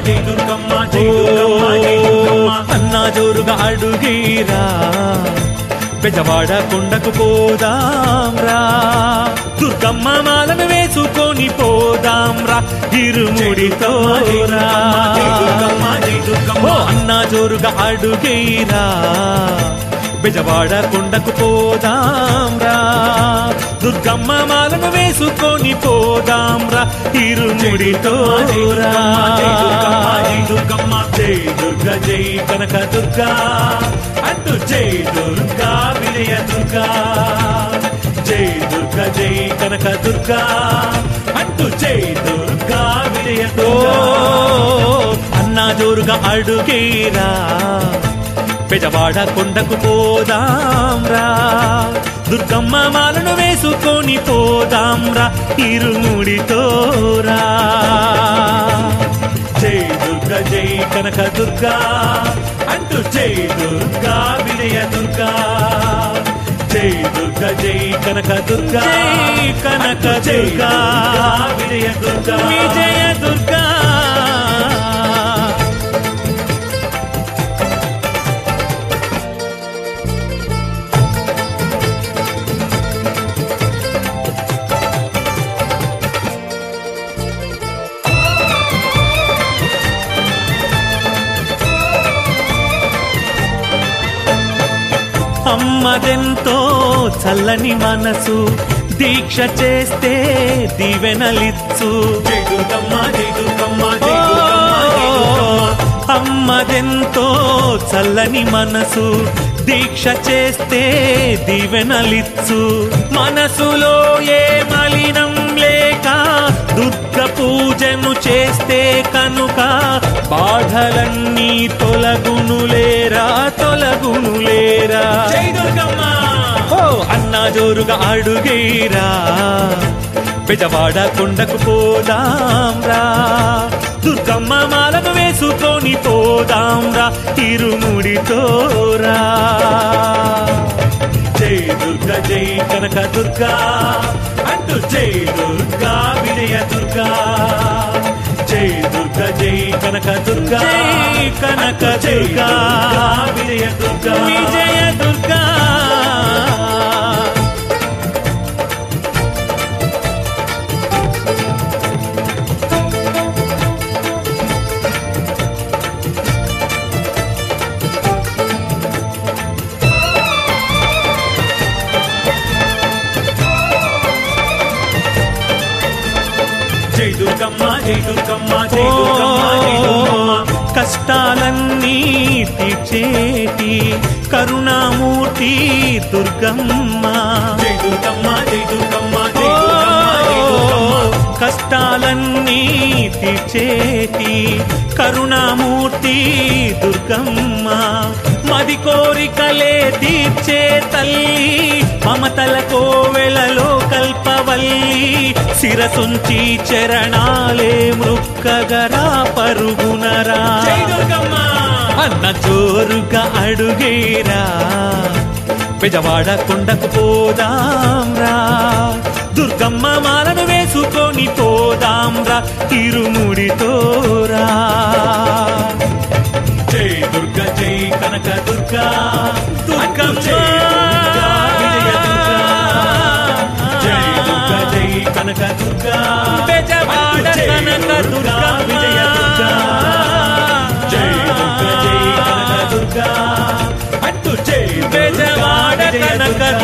జై దుర్గమ్మ జై దుర్గమ్మ జై దుర్గమ్మ అన్నా జోరుగా అడుగీరా బెజవాడ కొండకు పోదాం రా దుర్గమ్మ మాలను వేసుకొని పోదాం రా ఇరుముడితో రా జై దుర్గమ్మ జై దుర్గమ్మ ఓ అన్నా జోరుగా అడుగేరా బెజవాడ కొండకు పోదాం రా దుర్గమ్మ మాలను వేసుకొని పోదాం రా ఇరుముడితో రా జై దుర్గమ్మ జై దుర్గమ్మ జై దుర్గ జై కనక దుర్గా అంటూ జై దుర్గా విజయ దుర్గా జై దుర్గ జై కనక దుర్గా అంటూ జై దుర్గా విజయ ఓ దుర్గా అన్నా జోరుగా అడుగేరా బెజవాడ కొండకు పోదాం రా దుర్గమ్మ మాలను వేసుకొని పోదాం రా ఇరుముడితో రా జై దుర్గ జై కనక దుర్గా అంటూ జై దుర్గా విజయ దుర్గా జై దుర్గ జై కనక దుర్గా జై కనక జై దుర్గా దుర్గా విజయ దుర్గా విజయ దుర్గా అమ్మదెంతో చల్లని మనసు దీక్ష చేస్తే దీవెనలిచ్చు జై దుర్గమ్మ జై దుర్గమ్మ జై దుర్గమ్మ జై దుర్గమ్మ అమ్మదెంతో చల్లని మనసు దీక్ష చేస్తే దీవెనలిచ్చు మనసులో ఏ మలినం లేక దుర్గ పూజను చేస్తే కనుక బాధలన్నీ తొలగునులేరా తొలగునులేరా జై దుర్గమ్మ ఓ అన్నా జోరుగా అడుగేరా బెజవాడ కొండకు పోదాం రా దుర్గమ్మ మాలను వేసుకొని పోదాం రా ఇరుముడితో రా జై దుర్గ జై కనక దుర్గా అంటూ జై దుర్గా విజయ దుర్గా జై దుర్గ జై కనక దుర్గా జై కనక జై దుర్గా దుర్గా విజయ దుర్గా విజయ దుర్గా జై దుర్గమ్మ జై దుర్గమ్మ జై దుర్గమ్మ జై దుర్గమ్మ కష్టాలన్నీ తీర్చేటి కరుణామూర్తి దుర్గమ్మ జై దుర్గమ్మ జై దుర్గమ్మ జై దుర్గమ్మ జై దుర్గమ్మ కష్టాలన్నీ తీర్చేటి కరుణామూర్తి దుర్గమ్మ మది కోరికలే తీర్చే తల్లి మమతల కోవెలలో కల్పవల్లి శిరసుంచి చరణాలే మృక్కగరా పరుగునరా జై దుర్గమ్మ అన్న జోరుగా అడుగేరా బెజవాడ కొండకు పోదాం రా దుర్గమ్మ మాలను వేసుకొని పోదాం రా తిరుముడితో రా జై దుర్గ జై కనక దుర్గా దుర్గమ్మ. జై దుర్గా విజయ దుర్గా జై దుర్గ జై కనక దుర్గా బెజవాడ జై కనక దుర్గా దుర్గమ్మ. విజయ దుర్గా జై దుర్గ జై కనక దుర్గా అంటూ జై దుర్గా బెజవాడ విజయ కనక దుర్గా